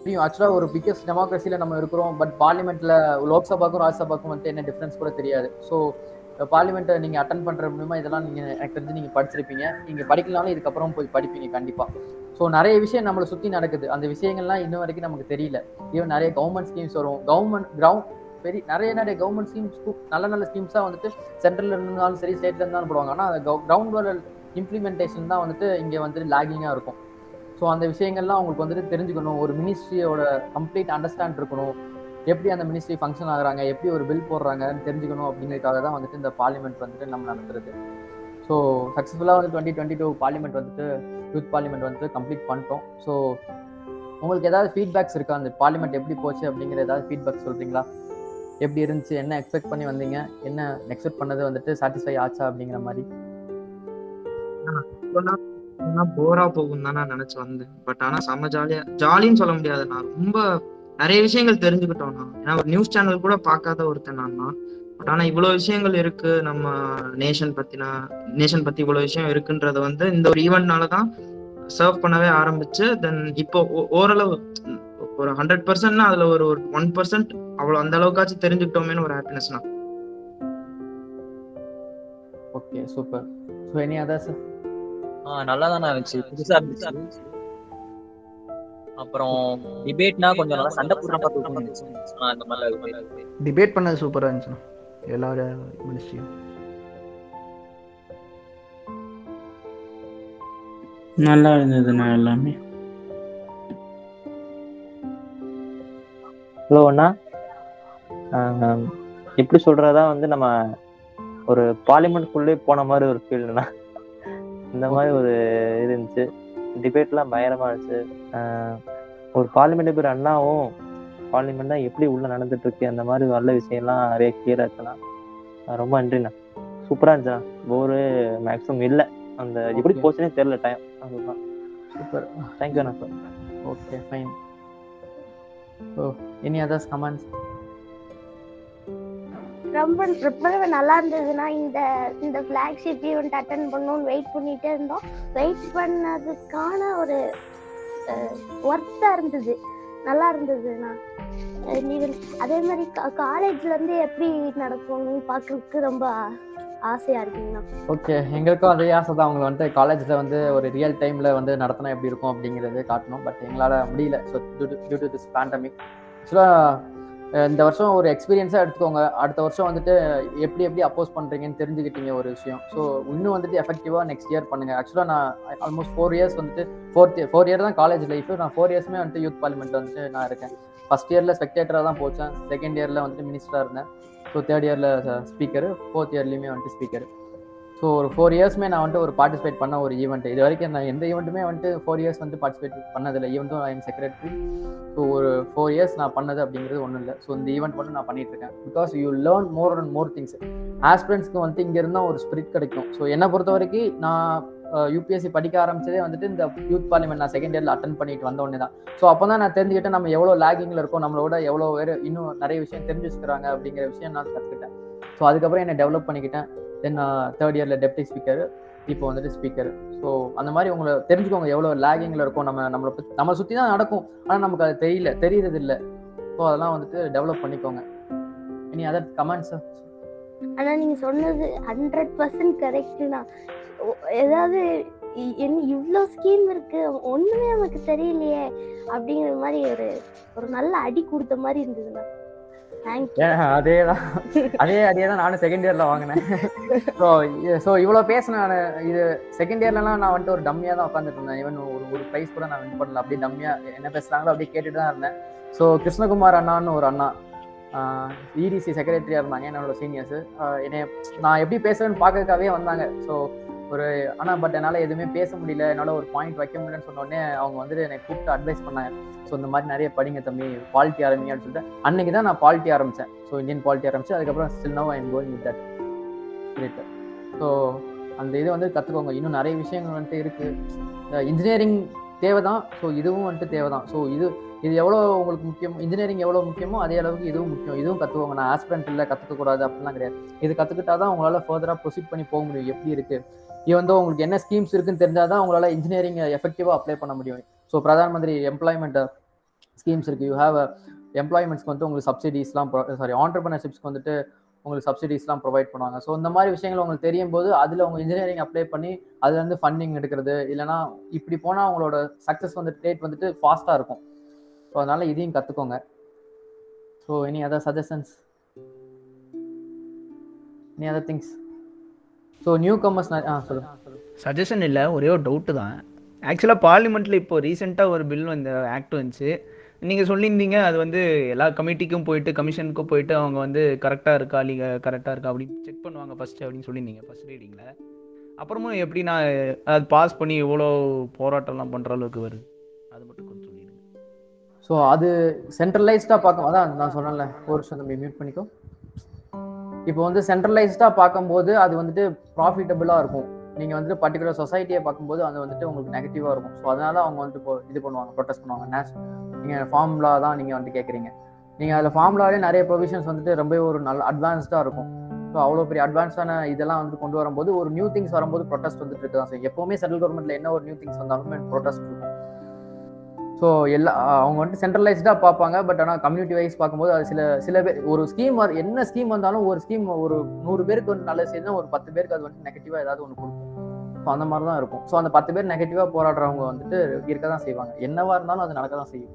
எப்படியும் ஆக்சுவலாக ஒரு பிக்கஸ்ட் டெமோக்ரஸியில் நம்ம இருக்கிறோம் பட் பார்லிமெண்ட்டில் லோக்சபாக்கும் ராஜ்யசபாக்கும் வந்துட்டு என்ன டிஃப்ரென்ஸ் கூட தெரியாது ஸோ பார்லிமெண்ட்டை நீங்கள் அட்டன் பண்ணுற மூலியமா இதெல்லாம் நீங்கள் எனக்கு தெரிஞ்சு நீங்கள் படிச்சிருப்பீங்க நீங்கள் படிக்கலாம்னு இதுக்கப்புறம் போய் படிப்பீங்க கண்டிப்பாக ஸோ நிறைய விஷயம் நம்மளை சுற்றி நடக்குது அந்த விஷயங்கள்லாம் இன்ன வரைக்கும் நமக்கு தெரியல ஈவன் நிறைய கவர்மெண்ட் ஸ்கீம்ஸ் வரும் கவர்மெண்ட் கிரவுண்ட் பெரிய நிறைய நிறைய கவர்மெண்ட் ஸ்கீம்ஸ் நல்ல நல்ல ஸ்கீம்ஸாக வந்துட்டு சென்ட்ரல் இருந்தாலும் சரி ஸ்டேட்ல இருந்தாலும் போடுவாங்க ஆனால் அந்த கிரவுண்ட் லெவல் இம்ப்ளிமெண்டேஷன் தான் வந்துட்டு இங்கே வந்துட்டு லேகிங்காக இருக்கும் ஸோ அந்த விஷயங்கள்லாம் உங்களுக்கு வந்துட்டு தெரிஞ்சுக்கணும் ஒரு மினிஸ்ட்ரியோட கம்ப்ளீட் அண்டர்ஸ்டாண்ட் இருக்கணும் எப்படி அந்த மினிஸ்ட்ரி ஃபங்க்ஷன் ஆகுறாங்க எப்படி ஒரு பில் போடுறாங்கன்னு தெரிஞ்சுக்கணும் அப்படிங்கிறதுக்காக தான் வந்துட்டு இந்த பார்லிமெண்ட் வந்துட்டு நம்ம நடத்துறது ஸோ சக்ஸஸ்ஃபுல்லாக வந்து டுவெண்ட்டி டுவெண்ட்டி டூ பார்லிமெண்ட் வந்துட்டு யூத் பார்லிமெண்ட் வந்துட்டு கம்ப்ளீட் பண்ணிட்டோம் ஸோ உங்களுக்கு ஏதாவது ஃபீட்பேக்ஸ் இருக்கா அந்த பார்லிமெண்ட் எப்படி போச்சு அப்படிங்கிற ஏதாவது ஃபீட்பேக் சொல்கிறீங்களா எப்படி இருந்துச்சு என்ன எக்ஸ்பெக்ட் பண்ணி வந்தீங்க என்ன எக்ஸ்பெக்ட் பண்ணது வந்துட்டு சாட்டிஸ்ஃபை ஆச்சா அப்படிங்கிற மாதிரி போரா போகும் தான் நான் நினைச்சு வந்தேன் பட் ஆனா செம்ம ஜாலியா ஜாலின்னு சொல்ல முடியாது நான் ரொம்ப நிறைய விஷயங்கள் தெரிஞ்சுக்கிட்டோம் நான் ஏன்னா ஒரு நியூஸ் சேனல் கூட பார்க்காத ஒருத்தன் நான் தான் பட் ஆனா இவ்வளவு விஷயங்கள் இருக்கு நம்ம நேஷன் பத்தினா நேஷன் பத்தி இவ்வளவு விஷயம் இருக்குன்றது வந்து இந்த ஒரு ஈவெண்ட்னால தான் சர்வ் பண்ணவே ஆரம்பிச்சு தென் இப்போ ஓ- ஓரளவு ஒரு ஹண்ட்ரட் பர்சன்ட்னா அதுல ஒரு ஒரு ஒன் பர்சன்ட் அவ்வளவு அந்த அளவுக்காச்சும் தெரிஞ்சுக்கிட்டோமேனு ஒரு ஹாப்பினஸ் தான் okay super so any others ah நல்லா தானே இருந்துச்சு புதுசா இருந்துச்சு அப்புறம் டிபேட்னா கொஞ்சம் நல்லா சண்டை போடுற மாதிரி இருக்கும் ஆனா அந்த மாதிரி இருக்கு டிபேட் பண்ணது சூப்பராக இருந்துச்சுண்ணா எல்லாரோட மினிஸ்ட்ரியும் நல்லா இருந்ததுண்ணா எல்லாமே ஹலோ அண்ணா ஆஹ் எப்படி சொல்றதா வந்து நம்ம ஒரு பார்லிமெண்ட்குள்ளே போன மாதிரி ஒரு ஃபீல்னா இந்த மாதிரி ஒரு இது இருந்துச்சு டிபேட்லாம் பயங்கரமா இருந்துச்சு ஆஹ் ஒரு பார்லிமெண்ட் பேர் அண்ணாவும் பார்லிமெண்ட் தான் எப்படி உள்ள நடந்துட்டு இருக்கு அந்த மாதிரி நல்ல விஷயம்லாம் நிறைய கிளியரா இருக்குண்ணா ஆஹ் ரொம்ப நன்றிண்ணா சூப்பரா இருந்துச்சுண்ணா போரு மேக்ஸிமம் இல்லை அந்த எப்படி Okay. போச்சுன்னே தெரியல டைம் அதுதான் சூப்பர் தேங்க்யூ அண்ணா sir okay fine oh any others comments ரொம்ப ரொம்பவே நல்லா இருந்ததுன்னா இந்த இந்த ஃபிளாக்ஷிப் ஈவெண்ட் அட்டன் பண்ணணும்னு வெயிட் பண்ணிட்டே இருந்தோம் வெயிட் பண்ணதுக்கான ஒரு ஒர்த்தா இருந்தது நல்லா இருந்ததுண்ணா ஈவெண்ட் அதே மாதிரி காலேஜ்ல இருந்து எப்படி நடக்கும்னு பார்க்கறதுக்கு ரொம்ப ஆசையா இருக்குங்கண்ணா ஓகே எங்களுக்கும் அதே ஆசை தான் அவங்களை வந்து காலேஜில் வந்து ஒரு ரியல் டைமில் வந்து நடத்தினா எப்படி இருக்கும் அப்படிங்கிறது காட்டணும் பட் எங்களால் முடியல so due to this pandemic ஆக்சுவலாக இந்த வருஷம் ஒரு எக்ஸ்பீரியன்ஸாக எடுத்துக்கோங்க அடுத்த வருஷம் வந்துட்டு எப்படி எப்படி அப்போஸ் பண்ணுறீங்கன்னு தெரிஞ்சுக்கிட்டீங்க ஒரு விஷயம் ஸோ இன்னும் வந்துட்டு எஃபெக்டிவாக நெக்ஸ்ட் இயர் பண்ணுங்கள் ஆக்சுவலாக நான் ஆல்மோஸ்ட் ஃபோர் இயர்ஸ் வந்துட்டு ஃபோர்த் ஃபோர் இயர் தான் காலேஜ் லைஃப் நான் ஃபோர் இயர்ஸ்மே வந்துட்டு யூத் பார்லிமெண்ட் வந்துட்டு நான் இருக்கேன் ஃபர்ஸ்ட் இயரில் ஸ்பெக்டேட்டராக தான் போச்சேன் செகண்ட் இயரில் வந்துட்டு மினிஸ்டராக இருந்தேன் ஸோ தேர்ட் இயரில் ஸ்பீக்கர் ஃபோர்த் இயர்லேயுமே வந்துட்டு ஸ்பீக்கர் ஸோ ஒரு ஃபோர் இயர்ஸ்மே நான் வந்துட்டு ஒரு பார்ட்டிசிபேட் பண்ண ஒரு ஈவெண்ட் இது வரைக்கும் நான் எந்த ஈவெண்ட்டுமே வந்துட்டு ஃபோர் இயர்ஸ் வந்து பார்ட்டிசிபேட் பண்ணதில்லை ஈவெண்ட்டும் ஐ எம் செக்ரட்டரி ஸோ ஒரு ஃபோர் இயர்ஸ் நான் பண்ணது அப்படிங்கிறது ஒன்றும் இல்லை ஸோ இந்த ஈவெண்ட் மட்டும் நான் பண்ணிட்டு இருக்கேன் because you learn more and more things ஆஸ்பிரண்ட்ஸ்க்கு வந்துட்டு இங்கே இருந்தால் ஒரு ஸ்பிரிட் கிடைக்கும் ஸோ என்னை பொறுத்த வரைக்கும் நான் யூபிஎஸ்சி படிக்க ஆரம்பிச்சதே வந்துட்டு இந்த யூத் பார்லிமெண்ட் நான் செகண்ட் இயரில் அட்டன் பண்ணிட்டு வந்த உடனே தான் ஸோ அப்போ தான் நான் தெரிஞ்சுக்கிட்டேன் நம்ம எவ்வளோ லேகிங்கில் இருக்கோம் நம்மளோட எவ்வளோ பேர் இன்னும் நிறைய விஷயம் தெரிஞ்சு வச்சுக்கிறாங்க அப்படிங்கிற விஷயம் நான் கற்றுக்கிட்டேன் ஸோ அதுக்கப்புறம் என்னை டெவலப் பண்ணிக்கிட்டேன் தென் தேர்ட் இயரில் டெப்டி ஸ்பீக்கர் இப்போ வந்துட்டு ஸ்பீக்கர் ஸோ அந்த மாதிரி உங்களை தெரிஞ்சுக்கோங்க எவ்வளோ லேகிங்கில் இருக்கும் நம்ம நம்மளை பத்தி- நம்மளை சுற்றி தான் நடக்கும் ஆனால் நமக்கு அது தெரியல தெரியறது இல்லை ஸோ அதெல்லாம் வந்துட்டு டெவலப் பண்ணிக்கோங்க இனி அதர் கமெண்ட்ஸ் ஆனா நீங்க சொன்னது ஹண்ட்ரட் பர்சன்ட் கரெக்டுண்ணா ஏதாவது இ- என்ன இவ்வளோ ஸ்கீம் இருக்கு ஒண்ணுமே நமக்கு தெரியலையே அப்படிங்கிற மாதிரி ஒரு ஒரு நல்ல அடி கொடுத்த மாதிரி இருந்ததுண்ணா தேங்க்யூ அதே தான் அதே அதே தான் நானும் செகண்ட் இயரில் வாங்கினேன் ஸோ ஸோ இவ்வளோ பேசின நான் இது செகண்ட் இயர்லலாம் நான் வந்துட்டு ஒரு டம்மியாக தான் உட்காந்துட்டு இருந்தேன் ஈவன் ஒரு ஒரு ப்ரைஸ் கூட நான் வின் பண்ணல அப்படியே டம்மியாக என்ன பேசுகிறாங்களோ அப்படியே கேட்டுட்டு தான் இருந்தேன் ஸோ கிருஷ்ணகுமார் அண்ணான்னு ஒரு அண்ணா இடிசி செக்ரட்டரியாக இருந்தாங்க என்னோட சீனியர்ஸு என்னை நான் எப்படி பேசுறேன்னு பார்க்கறதுக்காகவே வந்தாங்க ஸோ ஒரு ஆனால் பட் என்னால் எதுவுமே பேச முடியல என்னால் ஒரு பாயிண்ட் வைக்க முடியலன்னு சொன்ன உடனே அவங்க வந்துட்டு என்னை கூப்பிட்டு அட்வைஸ் பண்ணாங்க ஸோ இந்த மாதிரி நிறைய படிங்க தம்பி பாலிட்டி ஆரம்பிங்க அப்படின்னு சொல்லிட்டு அன்னைக்கு தான் நான் பாலிட்டி ஆரம்பித்தேன் ஸோ இந்தியன் பாலிட்டி ஆரம்பிச்சு அதுக்கப்புறம் still no I am going with that spirit so அந்த இது வந்து கற்றுக்கோங்க இன்னும் நிறைய விஷயங்கள் வந்துட்டு இருக்குது இன்ஜினியரிங் தேவை தான் ஸோ இதுவும் வந்துட்டு தேவை தான் ஸோ இது இது எவ்வளோ உங்களுக்கு முக்கியம் இன்ஜினியரிங் எவ்வளோ முக்கியமோ அதே அளவுக்கு இதுவும் முக்கியம் இதுவும் கற்றுக்கோங்க நான் ஆஸ்பிரண்ட் இல்லை கற்றுக்கக்கூடாது அப்படிலாம் கிடையாது இது கற்றுக்கிட்டா தான் உங்களால் ஃபர்தராக ப்ரொசீட் பண்ணி போக முடியும் எப்படி இருக்குது இது வந்து உங்களுக்கு என்ன ஸ்கீம்ஸ் இருக்குன்னு தெரிஞ்சால் தான் உங்களால் இன்ஜினியரிங் எஃபெக்டிவாக அப்ளை பண்ண முடியும் so Pradhan Mantri employment schemes இருக்குது யூ ஹேவ் எம்ப்ளாய்மெண்ட்ஸ்க்கு வந்து உங்களுக்கு சப்சிடிஸ்லாம் சாரி ஆண்டர்பிரினர்ஷிப்ஸ்க்கு வந்துட்டு உங்களுக்கு சப்சிடிஸ்லாம் ப்ரொவைட் பண்ணுவாங்க ஸோ இந்த மாதிரி விஷயங்கள் உங்களுக்கு தெரியும் போது அதில் உங்கள் இன்ஜினியரிங் அப்ளை பண்ணி அதுலேருந்து ஃபண்டிங் எடுக்கிறது இல்லைனா இப்படி போனால் அவங்களோட சக்ஸஸ் வந்து ரேட் வந்துட்டு ஃபாஸ்ட்டாக இருக்கும் ஸோ அதனால் இதையும் கற்றுக்கோங்க so any other suggestions any other things so new commerce ah சொல்லுங்கள் சஜஷன் இல்லை ஒரே ஒரு டவுட்டு தான் ஆக்சுவலாக பார்லிமெண்ட்டில் இப்போ ரீசெண்டாக ஒரு பில் இந்த ஆக்ட் வந்துச்சு நீங்கள் சொல்லியிருந்தீங்க அது வந்து எல்லா கமிட்டிக்கும் போயிட்டு கமிஷனுக்கும் போயிட்டு அவங்க வந்து கரெக்டாக இருக்கா லீக கரெக்டாக இருக்கா அப்படின்னு செக் பண்ணுவாங்க ஃபஸ்ட்டு அப்படின்னு சொல்லியிருந்தீங்க ஃபஸ்ட் ரீடிங்கில் அப்புறமும் எப்படி நான் அது பாஸ் பண்ணி இவ்வளோ போராட்டம்லாம் பண்ணுற அளவுக்கு வருது அது மட்டும் கொஞ்சம் சொல்லிடுங்க ஸோ அது சென்ட்ரலைஸ்டாக பார்க்க அதான் நான் சொன்னேன்ல ஒரு வருஷம் தம்பி மியூட் பண்ணிக்கோ இப்போ வந்து சென்ட்ரலைஸ்டாக பார்க்கும்போது அது வந்துட்டு ப்ராஃபிட்டபுளாக இருக்கும் நீங்கள் வந்துட்டு பர்டிகுலர் சொசைட்டியை பார்க்கும்போது அது வந்துட்டு உங்களுக்கு நெகட்டிவாக இருக்கும் ஸோ அதனால அவங்க வந்துட்டு இப்போ இது பண்ணுவாங்க ப்ரொடெஸ்ட் பண்ணுவாங்க நேஷ் நீங்கள் ஃபார்முலா தான் நீங்கள் வந்துட்டு கேட்குறீங்க நீங்கள் அதில் ஃபார்முலாவே நிறைய ப்ரொவிஷன்ஸ் வந்துட்டு ரொம்ப ஒரு நல்ல அட்வான்ஸ்டாக இருக்கும் ஸோ அவ்வளோ பெரிய அட்வான்ஸான இதெல்லாம் வந்து கொண்டு வரும்போது ஒரு நியூ திங்ஸ் வரும்போது ப்ரொடெஸ்ட் வந்துட்டு இருக்கு தான் செய்யும் எப்போவுமே சென்ட்ரல் கவர்மெண்ட்ல என்ன ஒரு நியூ திங்ஸ் வந்தாலும் ப்ரொடெஸ்ட் இருக்கும் ஸோ எல்லா அவங்க வந்துட்டு சென்ட்ரலைஸ்டாக பார்ப்பாங்க பட் ஆனால் கம்யூனிட்டி வைஸ் பார்க்கும்போது அது சில சில பேர் ஒரு ஸ்கீம் என்ன ஸ்கீம் வந்தாலும் ஒரு ஸ்கீம் ஒரு நூறு பேருக்கு வந்து நல்லது செய்யுதுன்னா ஒரு பத்து பேருக்கு அது வந்துட்டு நெகட்டிவாக ஏதாவது ஒன்று கொடுக்கும் ஸோ அந்த மாதிரி தான் இருக்கும் ஸோ அந்த பத்து பேர் நெகட்டிவாக போராடுறவங்க வந்துட்டு இருக்க தான் செய்வாங்க என்னவா இருந்தாலும் அது நடக்க தான் செய்யும்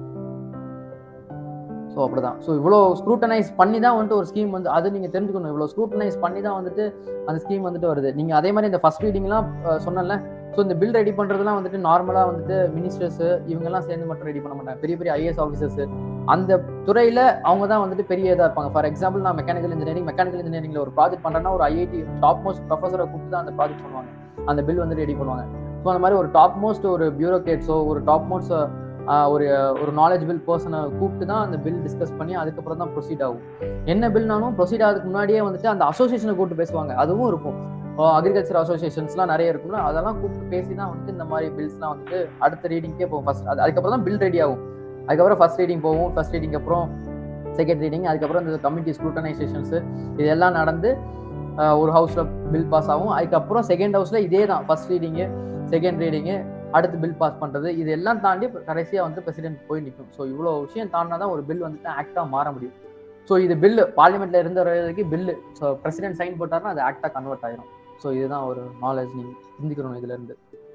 ஸோ அப்படிதான் ஸோ இவ்வளோ ஸ்க்ரூட்டனைஸ் பண்ணி தான் வந்துட்டு ஒரு ஸ்கீம் வந்து அது நீங்கள் தெரிஞ்சுக்கணும் இவ்வளோ ஸ்க்ரூட்டனைஸ் பண்ணி தான் வந்துட்டு அந்த ஸ்கீம் வந்துட்டு வருது நீங்கள் அதே மாதிரி இந்த ஃபர்ஸ்ட் ரீடிங்லாம் சொன்னல ஸோ இந்த பில் ரெடி பண்ணுறதுலாம் வந்துட்டு நார்மலாக வந்துட்டு மினிஸ்டர்ஸ் இவங்கெல்லாம் சேர்ந்து மட்டும் ரெடி பண்ண மாட்டாங்க பெரிய பெரிய ஐஏஎஸ் ஆஃபீஸர்ஸ் அந்த துறையில் அவங்க தான் வந்துட்டு பெரிய இதாக இருப்பாங்க ஃபார் எக்ஸாம்பிள் நான் மெக்கானிக்கல் இன்ஜினியரிங் மெக்கானிக்கல் இன்ஜினியரிங்ல ஒரு ப்ராஜெக்ட் பண்ணுறேன்னா ஒரு ஐஐடி டாப் மோஸ்ட் ப்ரொஃபஸரை கூப்பிட்டு தான் அந்த ப்ராஜெக்ட் பண்ணுவாங்க அந்த பில் வந்து ரெடி பண்ணுவாங்க ஸோ அந்த மாதிரி ஒரு டாப் மோஸ்ட் ஒரு பியூரோக்ரேட்ஸோ ஒரு டாப் மோஸ்ட் ஒரு ஒரு நாலேஜபிள் பர்சனை கூப்பிட்டு தான் அந்த பில் டிஸ்கஸ் பண்ணி அதுக்கப்புறம் தான் ப்ரொசீட் ஆகும் என்ன பில்னாலும் ப்ரொசீட் ஆகிறதுக்கு முன்னாடியே வந்துட்டு அந்த அசோசியேஷனை கூப்பிட்டு பேசுவாங்க அதுவும் இருக்கும் அக்ரிகல்ச்சர் அசோசியேஷன்ஸ்லாம் நிறைய இருக்கும்ல அதெல்லாம் கூப்பிட்டு பேசி தான் வந்துட்டு இந்த மாதிரி பில்ஸ்லாம் வந்துட்டு அடுத்த ரீடிங்கே போகும் ஃபர்ஸ்ட் அது அதுக்கப்புறம் தான் பில் ரெடி ஆகும் அதுக்கப்புறம் ஃபர்ஸ்ட் ரீடிங் போகும் ஃபர்ஸ்ட் ரீடிங் அப்புறம் செகண்ட் ரீடிங் அதுக்கப்புறம் இந்த கமிட்டி ஸ்க்ரூட்டனைசேஷன்ஸ் இதெல்லாம் நடந்து ஒரு ஹவுஸில் பில் பாஸ் ஆகும் அதுக்கப்புறம் செகண்ட் ஹவுஸில் இதே தான் ஃபர்ஸ்ட் ரீடிங்கு செகண்ட் ரீடிங்கு அடுத்து பில் பாஸ் பண்ணுறது இது எல்லாம் தாண்டி கடைசியாக வந்து பிரசிடென்ட் போய் நிற்கும் ஸோ இவ்வளோ விஷயம் தாண்டினா தான் ஒரு பில் வந்துட்டு ஆக்டாக மாற முடியும் ஸோ இது பில்லு பார்லிமெண்ட்ல இருந்த வரைக்கும் பில்லு ஸோ பிரசிடென்ட் சைன் போட்டாருன்னா அது ஆக்டாக கன்வெர்ட் ஆயிரும் ஸோ இதுதான் ஒரு நாலேஜ் நீங்கள் சிந்திக்கணும் இதுல இருந்து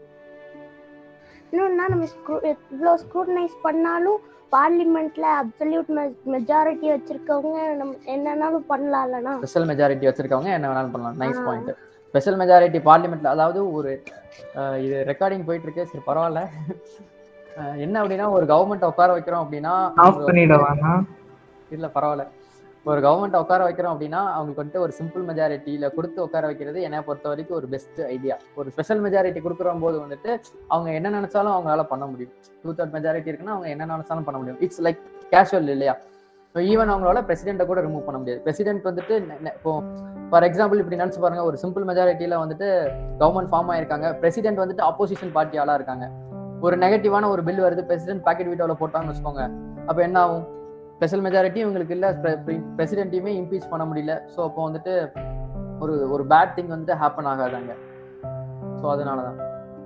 இன்னொன்னா நம்ம ஸ்க்ரூ இவ்வளோ ஸ்க்ரூட்டனைஸ் பண்ணாலும் பார்லிமெண்ட்ல அப்சல்யூட் மெஜாரிட்டி வச்சிருக்கவங்க நம்ம என்னன்னாலும் பண்ணலாம் இல்லைனா ஸ்பெஷல் மெஜாரிட்டி வச்சிருக்கவங்க என்ன வேணாலும் பண்ணலாம் நைஸ் பாயிண்ட் ஸ்பெஷல் மெஜாரிட்டி பார்லிமெண்ட்ல அதாவது ஒரு இது ரெக்கார்டிங் போயிட்டு இருக்கு சரி பரவாயில்ல என்ன அப்படின்னா ஒரு கவர்மெண்ட் உட்கார வைக்கிறோம் அப்படின்னா ஆஃப் பண்ணிடவானா இல்ல பரவாயில்ல ஒரு கவர்மெண்ட் உட்கார வைக்கிறோம் அப்படின்னா அவங்களுக்கு வந்துட்டு ஒரு சிம்பிள் மெஜாரிட்டியில கொடுத்து உட்கார வைக்கிறது என்னை பொறுத்த வரைக்கும் ஒரு பெஸ்ட் ஐடியா ஒரு ஸ்பெஷல் மெஜாரிட்டி கொடுக்குற போது வந்துட்டு அவங்க என்ன நினைச்சாலும் அவங்களால பண்ண முடியும் டூ தேர்ட் மெஜாரிட்டி இருக்குன்னா அவங்க என்ன நினைச்சாலும் பண்ண முடியும் இட்ஸ் லைக் கேஷுவல் இல்லையா ஈவன் அவங்களால பிரசிடென்ட்டை கூட ரிமூவ் பண்ண முடியாது பிரசிடென்ட் வந்துட்டு இப்போ ஃபார் எக்ஸாம்பிள் இப்படி நினைச்சு பாருங்க ஒரு சிம்பிள் மெஜாரிட்டியில வந்துட்டு கவர்மெண்ட் ஃபார்ம் ஆயிருக்காங்க பிரசிடென்ட் வந்துட்டு ஆப்போசிஷன் பார்ட்டி ஆளா இருக்காங்க ஒரு நெகட்டிவான ஒரு பில் வருது பிரசிடென்ட் பாக்கெட் வீட்டோல போட்டாங்கன்னு வச்சுக்கோங்க அப்ப என்ன ஆகும் ஸ்பெஷல் மெஜாரிட்டி இவங்களுக்கு இல்ல பிரசிடென்ட்டையுமே இம்பீச் பண்ண முடியல ஸோ அப்போ வந்துட்டு ஒரு ஒரு பேட் திங் வந்துட்டு ஹேப்பன் ஆகாதாங்க ஸோ அதனாலதான்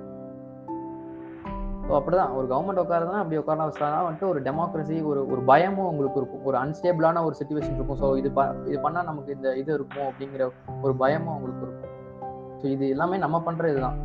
ஸோ அப்படிதான் ஒரு கவர்மெண்ட் உட்காரதுனா அப்படி உட்கார வச்சாதான் வந்துட்டு ஒரு டெமோக்ரஸி ஒரு ஒரு பயமும் உங்களுக்கு இருக்கும் ஒரு அன்ஸ்டேபிளான ஒரு சுச்சுவேஷன் இருக்கும் ஸோ இது இது பண்ணா நமக்கு இந்த இது இருக்கும் அப்படிங்கிற ஒரு பயமும் உங்களுக்கு இருக்கும் ஸோ இது எல்லாமே நம்ம பண்ற இதுதான்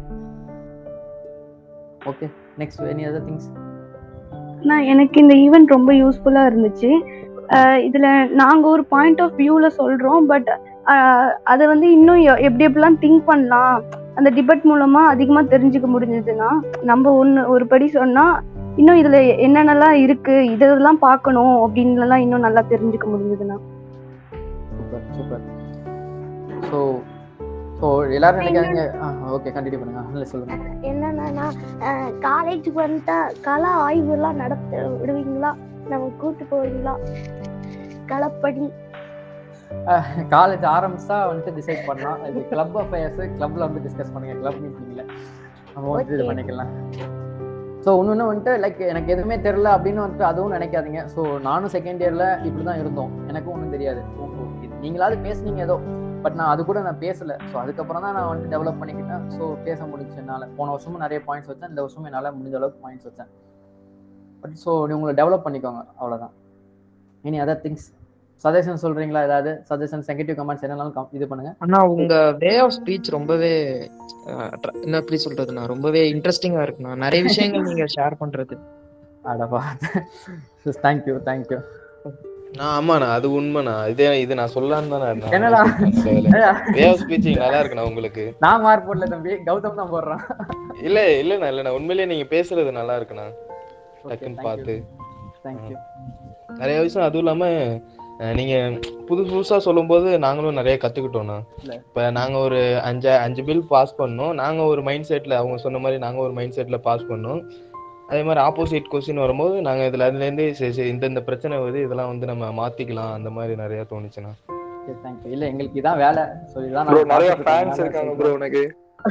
okay next any other things நான் எனக்கு இந்த ஈவெண்ட் ரொம்ப யூஸ்ஃபுல்லா இருந்துச்சு இதுல நாங்க ஒரு பாயிண்ட் ஆஃப் வியூல சொல்றோம் பட் அதை வந்து இன்னும் எப்படி எப்படிலாம் திங்க் பண்ணலாம் அந்த டிபேட் மூலமா அதிகமா தெரிஞ்சுக்க முடிஞ்சதுன்னா நம்ம ஒண்ணு ஒரு படி சொன்னா இன்னும் இதுல என்னென்னலாம் இருக்கு இதெல்லாம் பார்க்கணும் அப்படின்லாம் இன்னும் நல்லா தெரிஞ்சுக்க முடிஞ்சதுன்னா சூப்பர் சூப்பர் ஸோ ஸோ எல்லாரும் நினைக்காதீங்க ஓகே கண்டினியூ பண்ணுங்க இல்லை சொல்லுங்க என்னன்னா காலேஜுக்கு வந்துட்டா கலா ஆய்வுலாம் நடத்த விடுவீங்களா நம்ம கூட்டு போவீங்களா களப்படி காலேஜ் ஆரம்பிச்சா வந்துட்டு டிசைட் பண்ணலாம் இது கிளப் அஃபேர்ஸ் கிளப்ல வந்து டிஸ்கஸ் பண்ணுங்க கிளப் மீட்டிங்ல நம்ம வந்துட்டு இது பண்ணிக்கலாம் ஸோ ஒன்று வந்துட்டு லைக் எனக்கு எதுவுமே தெரில அப்படின்னு வந்துட்டு அதுவும் நினைக்காதீங்க ஸோ நானும் செகண்ட் இயர்ல இப்படி தான் இருந்தோம் எனக்கும் ஒன்றும் தெரியாது நீங்களாவது பேசுனீங்க ஏதோ பட் நான் அது கூட நான் பேசல ஸோ அதுக்கப்புறம் தான் நான் வந்து டெவலப் பண்ணிக்கிட்டேன் ஸோ பேச முடிஞ்சு என்னால் போன வருஷமும் நிறைய பாயிண்ட்ஸ் வச்சேன் இந்த வருஷமும் என்னால் முடிஞ்ச அளவுக்கு பாயிண்ட்ஸ் வச்சேன் பட் ஸோ உங்களை டெவலப் பண்ணிக்கோங்க அவ்வளோதான் இனி அதர் திங்ஸ் சஜஷன் சொல்றீங்களா ஏதாவது சஜஷன்ஸ் நெகட்டிவ் கமெண்ட்ஸ் என்னன்னாலும் com- இது பண்ணுங்க ஆனா உங்க வே ஆஃப் ஸ்பீச் ரொம்பவே அஹ், attra- என்ன எப்படி சொல்றதுண்ணா ரொம்பவே இன்ட்ரெஸ்டிங்கா இருக்குண்ணா நிறைய விஷயங்கள் நீங்க ஷேர் பண்றது அடப்பா தேங்க்யூ தேங்க்யூ நான் ஆமாண்ணா அது உண்மைண்ணா இதே இது நான் சொல்லலான்னு தானே என்னடா? வே ஆஃப் ஸ்பீச்சிங் நல்லா இருக்குண்ணா உங்களுக்கு நான் மார்க் போடல தம்பி கௌதம் தான் போடுறான் இல்ல இல்லண்ணா இல்லண்ணா உண்மையிலேயே நீங்க பேசுறது நல்லா இருக்குண்ணா டக்குன்னு பார்த்து தேங்க்யூ நிறைய விஷயம் அதுவும் இல்லாம அஹ், நீங்க புதுசு புதுசா சொல்லும்போது நாங்களும் நிறைய கத்துக்கிட்டோம்ண்ணா இல்ல. இப்ப நாங்க ஒரு அஞ்சு அஞ்சு பில் பாஸ் பண்ணோம் நாங்க ஒரு மைண்ட் செட்ல அவங்க சொன்ன மாதிரி நாங்க ஒரு மைண்ட் செட்ல பாஸ் பண்ணோம் அதே மாதிரி ஆப்போசிட் கொஸ்டின் வரும்போது நாங்க இதுல அதுல இருந்து சரி சரி இந்த இந்த பிரச்சனை வருது இதெல்லாம் வந்து நம்ம மாத்திக்கலாம் அந்த மாதிரி நிறைய தோணுச்சுண்ணா ஓகே தேங்க்யூ இல்ல எங்களுக்கு இதான் வேலை ஸோ இதான் ப்ரோ நாங்க நிறைய பார்த்துட்டு ஃபேன்ஸ் இருக்கோம். இருக்காங்க ப்ரோ உனக்கு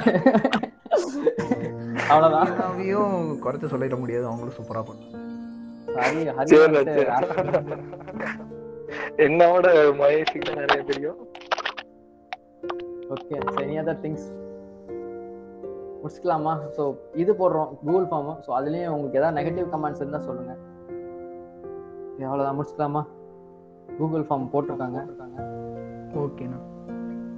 அவ்வளவுதான் அவையும் குறைத்து சொல்லிட முடியாது அவங்களும் சூப்பரா பண்ணுவாங்க ஹரி ஹரி சரி வந்துட்டு என்னோட மகேஷுக்கு தான் நிறைய தெரியும் ஓகே எனி அதர் திங்ஸ் முடிச்சுக்கலாமா ஸோ இது போடுறோம் கூகுள் ஃபார்ம் ஸோ அதுலேயும் உங்களுக்கு ஏதாவது நெகட்டிவ் கமெண்ட்ஸ் இருந்தால் சொல்லுங்க Okay, அவ்வளோதான் முடிச்சுக்கலாமா கூகுள் ஃபார்ம் போட்டிருக்காங்க ஓகேண்ணா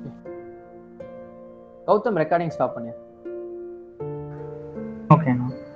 கௌதம் ரெக்கார்டிங் ஸ்டாப் பண்ணியா ஓகேண்ணா